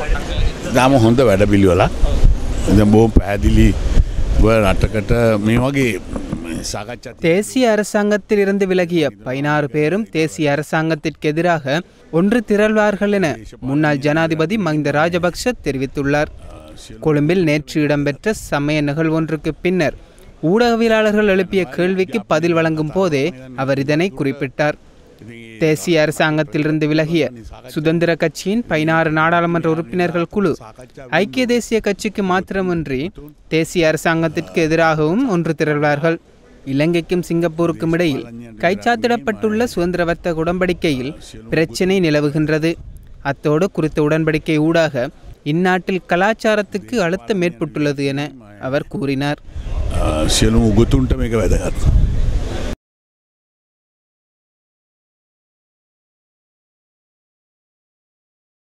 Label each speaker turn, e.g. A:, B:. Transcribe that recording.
A: දාම හොඳ වැඩ පිළිවෙලා බෝ පැහැදිලි රටකට මේ වගේ සාකච්ඡා
B: தேசிய அரசாங்கத்தில் இருந்து விலகிய பதினாறு பேரும் தேசிய அரசாங்கத்திற்கு எதிராக ஒன்று திரள்வார்கள் என முன்னாள் ஜனாதிபதி மஹிந்த ராஜபக்ஷ தெரிவித்துள்ளார் கொழும்பில் நேற்று இடம்பெற்ற சமய நிகழ்வொன்றுக்கு பின்னர் ஊடகவியலாளர்கள் எழுப்பிய கேள்விக்கு பதில் வழங்கும் போதே அவர் இதனை குறிப்பிட்டார் தேசிய அரசாங்கத்திலிருந்து விலகிய சுதந்திர கட்சியின் பதினாறு நாடாளுமன்ற உறுப்பினர்கள் குழு ஐக்கிய தேசிய கட்சிக்கு மாத்திரமின்றி தேசிய அரசாங்கத்திற்கு எதிராகவும் ஒன்று திரள்வார்கள் இலங்கைக்கும் சிங்கப்பூருக்கும் இடையில் கைச்சாத்திடப்பட்டுள்ள சுதந்திர வர்த்தக உடன்படிக்கையில் பிரச்சினை நிலவுகின்றது அத்தோடு குறித்த உடன்படிக்கை ஊடாக இந்நாட்டில் கலாச்சாரத்துக்கு அழுத்தம் ஏற்பட்டுள்ளது என அவர் கூறினார்
A: සියලුම උගතුන්ට මේක වැදගත්.